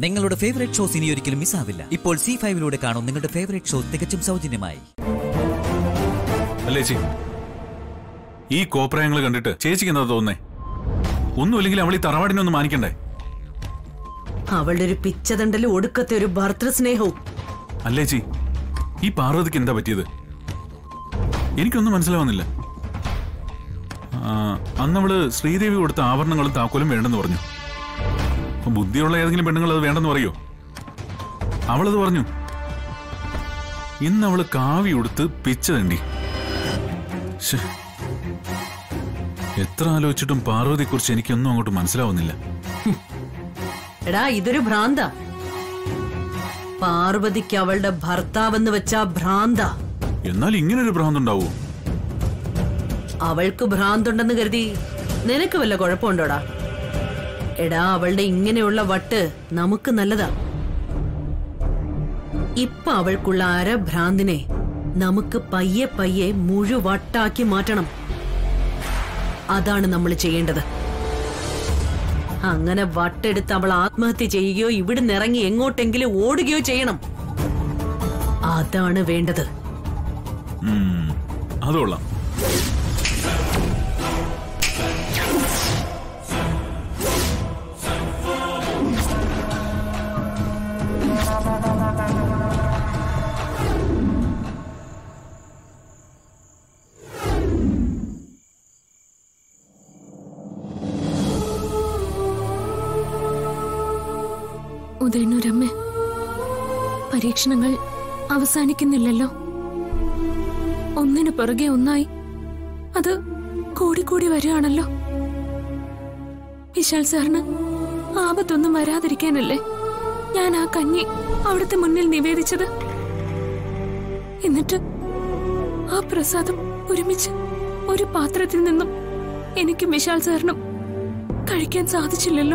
നിങ്ങളുടെ favourite shows ഇനി ഒരിക്കലും മിസ്സാവില്ല ഇപ്പോൾ സി ഫൈവിലൂടെ കാണും നിങ്ങളുടെ ഫേവറേറ്റ് ഷോ തികച്ചും സൗജന്യമായി അല്ലേ ചേച്ചി ഈ കോപ്രായങ്ങൾ കണ്ടിട്ട് ചേച്ചിക്ക് എന്താ തോന്നുന്നേ ഒന്നുമില്ലെങ്കിൽ അവൾ ഈ തറവാടിനെ ഒന്ന് മാനിക്കണ്ടേ അവളുടെ ഒരു പിച്ചതണ്ടലും ഒടുക്കത്തെ ഒരു ഭർത്തൃസ്നേഹവും അല്ലേ ചേച്ചി ഈ പാർവതിക്ക് എന്താ പറ്റിയത് എനിക്കൊന്നും മനസ്സിലാവുന്നില്ല ആ, അന്നവള് ശ്രീദേവി കൊടുത്ത ആഭരണങ്ങളും താക്കോലും വേണ്ടെന്ന് പറഞ്ഞു അപ്പൊ ബുദ്ധിയുള്ള ഏതെങ്കിലും പെണ്ണുങ്ങൾ അത് വേണ്ടെന്ന് പറയോ അവളത് പറഞ്ഞു ഇന്ന് അവള് കാവി ഉടുത്ത് പിച്ച തണ്ടി ശ്ശെ. എത്ര ആലോചിച്ചിട്ടും പാർവതിയെക്കുറിച്ച് എനിക്കൊന്നും അങ്ങോട്ട് മനസ്സിലാവുന്നില്ല എടാ ഇതൊരു ഭ്രാന്ത പാർവതിക്ക് അവളുടെ ഭർത്താവെന്ന് വെച്ചാ ഭ്രാന്ത എന്നാൽ ഇങ്ങനൊരു ഭ്രാന്തുണ്ടാവോ അവൾക്ക് ഭ്രാന്തുണ്ടെന്ന് കരുതി നിനക്ക് വല്ല കുഴപ്പമുണ്ടോടാ എടാ അവളുടെ ഇങ്ങനെയുള്ള വട്ട് നമുക്ക് നല്ലതാ ഇപ്പൊ അവൾക്കുള്ള അരഭ്രാന്തിനെ നമുക്ക് പയ്യെ പയ്യെ മുഴുവട്ടാക്കി മാറ്റണം അതാണ് നമ്മൾ ചെയ്യേണ്ടത് അങ്ങനെ വട്ടെടുത്ത് അവൾ ആത്മഹത്യ ചെയ്യുകയോ ഇവിടുന്ന് ഇറങ്ങി എങ്ങോട്ടെങ്കിലും ഓടുകയോ ചെയ്യണം അതാണ് വേണ്ടത് ഉം, അത് കൊള്ളാം ഉദയനൂരമ്മ പരീക്ഷണങ്ങൾ അവസാനിക്കുന്നില്ലല്ലോ ഒന്നിനു പുറകെ ഒന്നായി അത് കൂടിക്കൂടി വരികയാണല്ലോ വിശാൽ സാറിന് ആപത്തൊന്നും വരാതിരിക്കാനല്ലേ ഞാൻ ആ കഞ്ഞി അവിടുത്തെ മുന്നിൽ നിവേദിച്ചത് എന്നിട്ട് ആ പ്രസാദം ഒരുമിച്ച് ഒരു പാത്രത്തിൽ നിന്നും എനിക്കും വിശാൽ സാറിനും കഴിക്കാൻ സാധിച്ചില്ലല്ലോ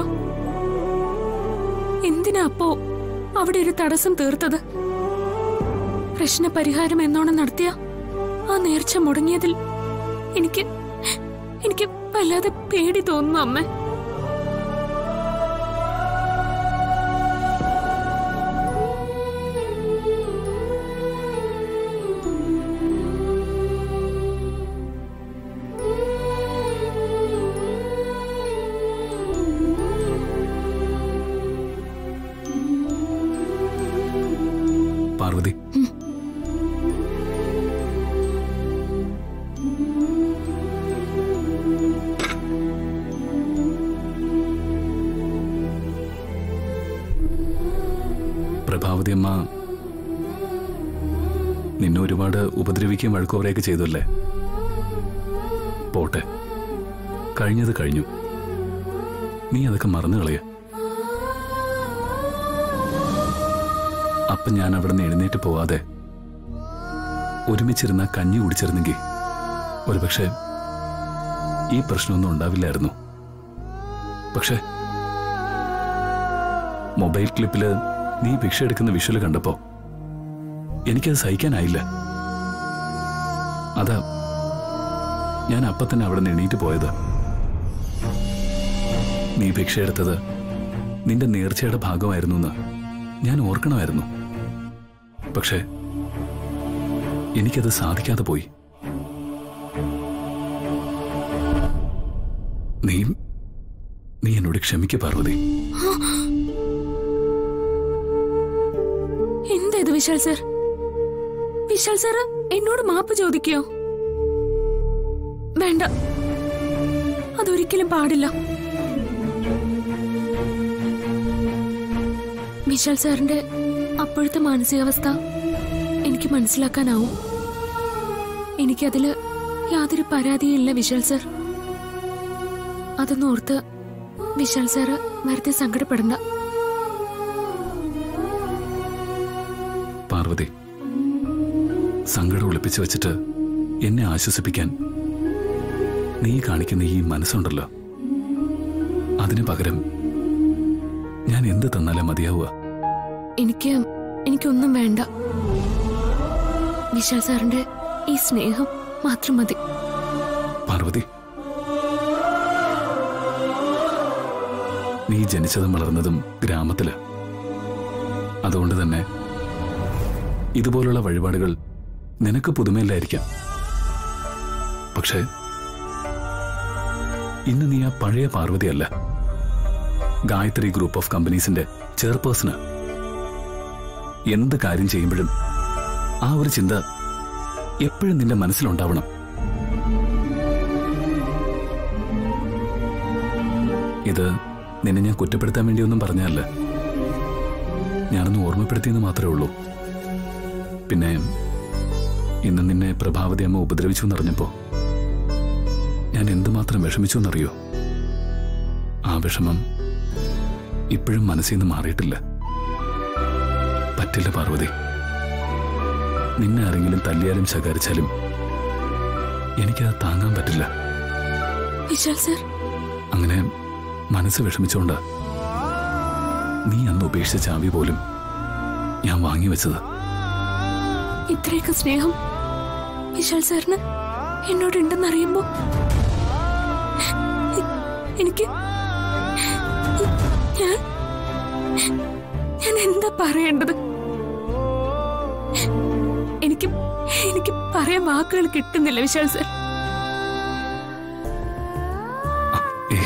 എന്തിനാ അപ്പോ അവിടെ ഒരു തടസ്സം തീർത്തത് പ്രശ്ന പരിഹാരം എന്നോണം നടത്തിയ ആ നേർച്ച മുടങ്ങിയതിൽ എനിക്ക് എനിക്ക് വല്ലാതെ പേടി തോന്നുന്നു അമ്മ പാർവതി പ്രഭാവതി അമ്മ നിന്നെ ഒരുപാട് ഉപദ്രവിക്കുകയും വഴക്കുവരെയൊക്കെ ചെയ്തല്ലേ പോട്ടെ കഴിഞ്ഞത് കഴിഞ്ഞു നീ അതൊക്കെ മറന്നു കളയ അപ്പം ഞാൻ അവിടെ നിന്ന് എഴുന്നേറ്റ് പോവാതെ ഒരുമിച്ചിരുന്ന കഞ്ഞി കുടിച്ചിരുന്നെങ്കിൽ ഒരുപക്ഷെ ഈ പ്രശ്നമൊന്നും ഉണ്ടാവില്ലായിരുന്നു പക്ഷേ മൊബൈൽ ക്ലിപ്പില് നീ ഭിക്ഷ എടുക്കുന്ന വിഷ്വല് കണ്ടപ്പോ എനിക്കത് സഹിക്കാനായില്ല അതാ ഞാൻ അപ്പൊ തന്നെ അവിടെ നിന്ന് എണീറ്റ് പോയത് നീ ഭിക്ഷ എടുത്തത് നിന്റെ നേർച്ചയുടെ ഭാഗമായിരുന്നു എന്ന് ഞാൻ ഓർക്കണമായിരുന്നു പക്ഷേ എനിക്കത് സാധിക്കാതെ പോയി നീ നീ എന്നോട് ക്ഷമിക്ക് പാർവതി എന്താ ഇത് വിശാൽ സർ വിശാൽ സാർ എന്നോട് മാപ്പ് ചോദിക്കോ വേണ്ട അതൊരിക്കലും പാടില്ല വിശാൽ സാറിന്റെ അപ്പോഴത്തെ മാനസികാവസ്ഥ എനിക്ക് മനസ്സിലാക്കാനാവും എനിക്കതില് യാതൊരു പരാതിയില്ല വിശാൽ സർ അതൊന്നും ഓർത്ത് വിശാൽ സാറ് വെറുതെ സങ്കടപ്പെടണ്ട പാർവതി സങ്കടം ഒളിപ്പിച്ചു വെച്ചിട്ട് എന്നെ ആശ്വസിപ്പിക്കാൻ നീ കാണിക്കുന്ന ഈ മനസ്സുണ്ടല്ലോ അതിനു പകരം ഞാൻ എന്ത് തന്നാലേ മതിയാവുക എനിക്ക് എനിക്കൊന്നും വേണ്ട വിശാൽ സാറിന്റെ ഈ സ്നേഹം മാത്രം മതി പാർവതി നീ ജനിച്ചതും വളർന്നതും ഗ്രാമത്തില് അതുകൊണ്ട് തന്നെ ഇതുപോലുള്ള വഴിപാടുകൾ നിനക്ക് പുതുമയില്ലായിരിക്കാം പക്ഷേ ഇന്ന് നീ ആ പഴയ പാർവതിയല്ല ഗായത്രി ഗ്രൂപ്പ് ഓഫ് കമ്പനീസിന്റെ ചെയർപേഴ്സണ് എന്ത് കാര്യം ചെയ്യുമ്പോഴും ആ ഒരു ചിന്ത എപ്പോഴും നിന്റെ മനസ്സിലുണ്ടാവണം ഇത് നിന്നെ ഞാൻ കുറ്റപ്പെടുത്താൻ വേണ്ടിയൊന്നും പറഞ്ഞല്ല ഞാനൊന്ന് ഓർമ്മപ്പെടുത്തിയെന്ന് മാത്രമേ ഉള്ളൂ പിന്നെ ഇന്ന് നിന്നെ പ്രഭാവതി അമ്മ ഉപദ്രവിച്ചു എന്നറിഞ്ഞപ്പോ ഞാൻ എന്തുമാത്രം വിഷമിച്ചു എന്നറിയോ ആ വിഷമം ഇപ്പോഴും മനസ്സിൽ നിന്ന് മാറിയിട്ടില്ല പറ്റില്ല പാർവതി നിന്നെ ആരെങ്കിലും തല്ലിയാലും ശകാരിച്ചാലും എനിക്കത് താങ്ങാൻ പറ്റില്ല വിശാൽ സർ അങ്ങനെ മനസ്സ് വിഷമിച്ചോണ്ട് നീ അന്ന് ഉപേക്ഷിച്ച ചാവി പോലും ഞാൻ വാങ്ങിവെച്ചത് ഇത്രയൊക്കെ സ്നേഹം വിശാൽ സാറിന് എന്നോടുണ്ടെന്നറിയുമ്പോ എ- എനിക്ക് ഞാൻ ഞാൻ എന്താ പറയേണ്ടത് എനിക്ക് എനിക്ക് പറയാൻ വാക്കുകൾ കിട്ടുന്നില്ല വിശാൽ സർ ഏ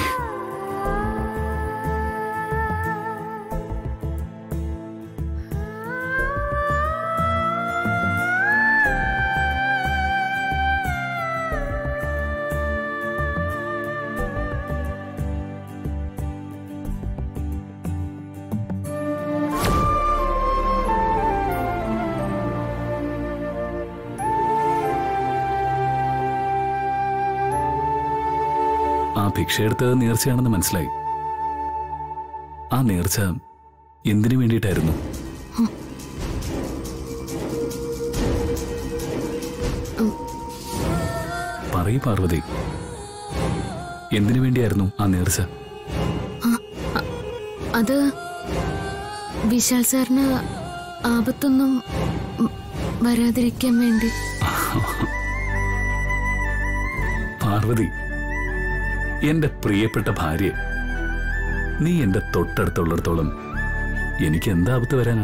ആ ഭിക്ഷയെടുത്തത് നേർച്ചയാണെന്ന് മനസ്സിലായി ആ നേർച്ച എന്തിനു വേണ്ടിയിട്ടായിരുന്നു പറയൂ പാർവതി എന്തിനു വേണ്ടിയായിരുന്നു ആ നേർച്ച അത് വിശാൽ സാറിന് ആപത്തൊന്നും വരാതിരിക്കാൻ വേണ്ടി പാർവതി എന്റെ പ്രിയപ്പെട്ട ഭാര്യ നീ എന്റെ തൊട്ടടുത്തുള്ളിടത്തോളം എനിക്ക് എന്താ ആപത്ത് വരാനാ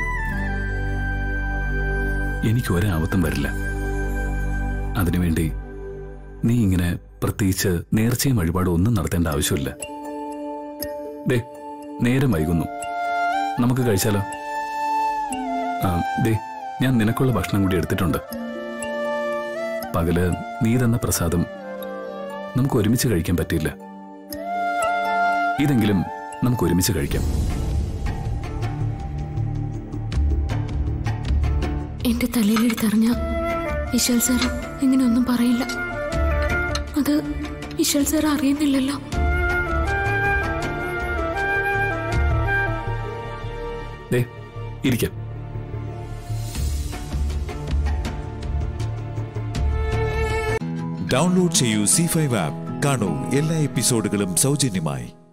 എനിക്ക് ഒരാപത്തും വരില്ല അതിനുവേണ്ടി നീ ഇങ്ങനെ പ്രത്യേകിച്ച് നേർച്ചയും വഴിപാടും ഒന്നും നടത്തേണ്ട ആവശ്യമില്ല ദേ നേരം വൈകുന്നു നമുക്ക് കഴിച്ചാലോ ആ ദേ ഞാൻ നിനക്കുള്ള ഭക്ഷണം കൂടി എടുത്തിട്ടുണ്ട് പകല് നീ തന്ന പ്രസാദം നമുക്ക് ഒരുമിച്ച് കഴിക്കാൻ പറ്റില്ല ഇതെങ്കിലും നമുക്ക് ഒരുമിച്ച് കഴിക്കാം എന്റെ തലയിലെടുത്തറിഞ്ഞ വിശാൽ സാർ ഇങ്ങനെയൊന്നും പറയില്ല അത് വിശാൽ സാർ അറിയുന്നില്ലല്ലോ ദേ ഇരിക്കാം ഡൗൺലോഡ് ചെയ്യൂ സി ഫൈവ് ആപ്പ് കാണൂ എല്ലാ എപ്പിസോഡുകളും സൗജന്യമായി